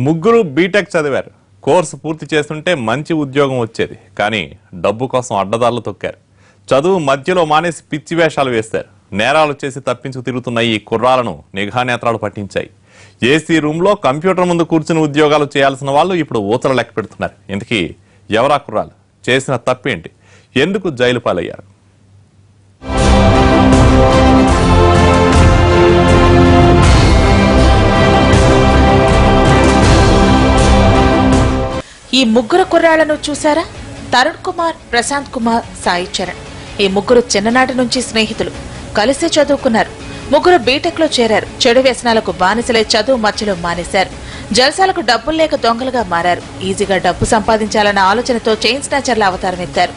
ముగ్గురు బీటెక్ చదివారు కోర్సు పూర్తి చేస్తుంటే మంచి ఉద్యోగం వచ్చేది కానీ డబ్బు కోసం అడ్డదారులు తొక్కారు చదువు మధ్యలో మానేసి పిచ్చి వేషాలు వేస్తారు నేరాలు చేసి తప్పించుకు తిరుగుతున్న ఈ కుర్రాలను నిఘా నేత్రాలు పట్టించాయి ఏసీ రూమ్లో కంప్యూటర్ ముందు కూర్చుని ఉద్యోగాలు చేయాల్సిన వాళ్ళు ఇప్పుడు ఊతల లెక్క పెడుతున్నారు ఇంతకీ ఎవరా కుర్రాలు చేసిన తప్పేంటి ఎందుకు జైలు పాలయ్యారు ఈ ముగ్గురు కుర్రాళ్లను చూసారా తరుణ్ కుమార్ ప్రశాంత్ కుమార్ సాయి చరణ్ ఈ ముగ్గురు చిన్ననాటి నుంచి స్నేహితులు కలిసి చదువుకున్నారు ముగ్గురు బీటెక్ లో చేరారు చెడు వ్యసనాలకు బానిసలై చదువు మధ్యలో మానేశారు జల్సాలకు డబ్బులు లేక దొంగలుగా మారారు ఈజీగా డబ్బు సంపాదించాలన్న ఆలోచనతో చైన్ స్నాచర్ల అవతారం ఎత్తారు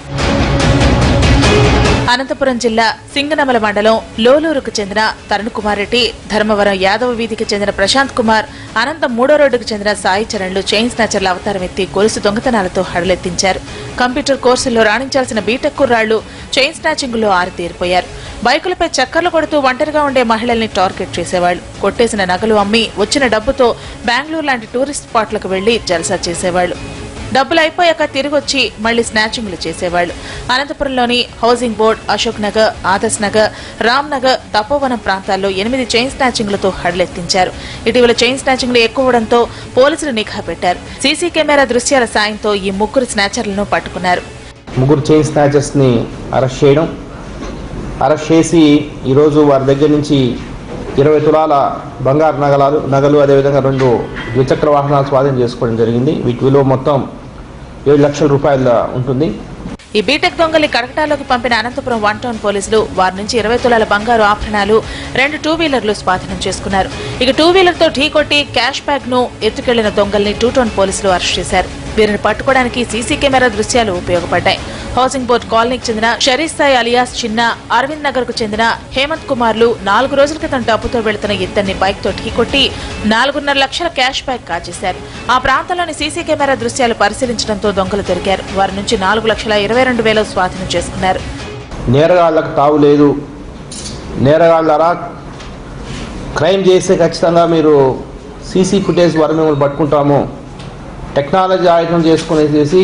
అనంతపురం జిల్లా సింగనమల మండలం లోలూరుకు చెందిన తరుణ్ కుమార్ రెడ్డి ధర్మవరం యాదవ వీధికి చెందిన ప్రశాంత్ కుమార్ అనంతం మూడో రోడ్డుకు చెందిన సాయి చరణ్లు చైన్ స్నాచర్ల అవతారం ఎత్తి గొలుసు దొంగతనాలతో హడలెత్తించారు కంప్యూటర్ కోర్సుల్లో రాణించాల్సిన బీటెక్ కుర్రాళ్లు చైన్ స్నాచింగ్లో ఆరితేరిపోయారు బైకులపై చక్కర్లు కొడుతూ ఒంటరిగా ఉండే మహిళల్ని టార్గెట్ చేసేవాళ్లు కొట్టేసిన నగలు అమ్మి వచ్చిన డబ్బుతో బెంగళూరు లాంటి టూరిస్ట్ స్పాట్లకు వెళ్లి జల్సా చేసేవాళ్లు డబ్బులు అయిపోయాక తిరిగొచ్చి మళ్లీ స్నాచింగ్లు చేసేవాళ్లు అనంతపురంలోని హౌసింగ్ బోర్డ్ అశోక్ నగర్ ఆదర్శ్ నగర్ రామ్ నగర్ తపోవనం ప్రాంతాల్లో ఎనిమిది చైన్ స్నాచింగ్లతో హడలెత్తించారు ఇటీవల చైన్ స్నాచింగ్లు ఎక్కువడంతో పోలీసులు నిఘా పెట్టారు సీసీ కెమెరా దృశ్యాల సాయంతో ఈ ముగ్గురు స్నాచర్లను పట్టుకున్నారు ముగ్గురు చైన్ స్నాచర్స్ని అరెస్ట్ చేయడం అరెస్ట్ చేసి ఈరోజు వారి దగ్గర నుంచి ఇరవై తులాల బంగారు నగలాలు నగలు అదేవిధంగా రెండు ద్విచక్ర వాహనాలు స్వాధీనం చేసుకోవడం జరిగింది వీటి విలువ మొత్తం ఏడు లక్షల రూపాయల ఉంటుంది ఈ బీటెక్ దొంగల్ని కడకటాలోకి పంపిన అనంతపురం వన్ టౌన్ పోలీసులు వారి నుంచి ఇరవై తులాల బంగారు ఆభరణాలు రెండు టూ వీలర్లు స్వాధీనం చేసుకున్నారు ఇక టూ వీలర్ తో ఢీకొట్టి క్యాష్ బ్యాగ్ ను ఎత్తుకెళ్లిన దొంగల్ని టూ టౌన్ పోలీసులు అరెస్ట్ చేశారు వీరిని పట్టుకోవడానికి సీసీ కెమెరా దృశ్యాలు ఉపయోగపడ్డాయి హౌసింగ్ బోర్డ్ కాలనీకి చెందిన షరీస్తాయ్ అలియాస్ చిన్న అరవింద్ నగర్ కు చెందిన హేమంత్ కుమార్లు నాలుగు రోజుల క్రితం డబ్బుతో వెళుతున్న ఇద్దరిని బైక్ తో ఢీకొట్టి నాలుగున్నర లక్షల క్యాష్ బ్యాగ్ కాజేశారు ఆ ప్రాంతంలోని సీసీ కెమెరా దృశ్యాలు పరిశీలించడంతో దొంగలు దొరికారు వారి నుంచి నాలుగు లక్షల ఇరవై రెండు వేలు స్వాధీనం చేసుకున్నారు నేరగాళ్లకు తావు లేదు నేరగాళ్ళరా క్రైమ్ చేస్తే ఖచ్చితంగా మీరు సీసీ ఫుటేజ్ ద్వారా మిమ్మల్ని పట్టుకుంటాము టెక్నాలజీ ఆయుధం చేసుకునేసేసి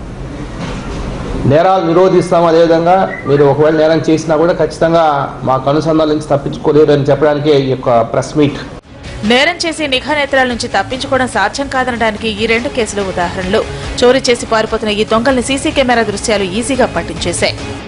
నేరాలు నిరోధిస్తాము అదేవిధంగా మీరు ఒకవేళ నేరం చేసినా కూడా ఖచ్చితంగా మాకు అనుసంధానం నుంచి తప్పించుకోలేరు అని చెప్పడానికే ఈ యొక్క ప్రెస్ మీట్ నేరం చేసి నిఘా నేత్రాల నుంచి తప్పించుకోవడం సాధ్యం కాదనడానికి ఈ రెండు కేసులు ఉదాహరణలు చోరీ చేసి పారిపోతున్న ఈ దొంగల్ని సీసీ కెమెరా దృశ్యాలు ఈజీగా పట్టించేశాయి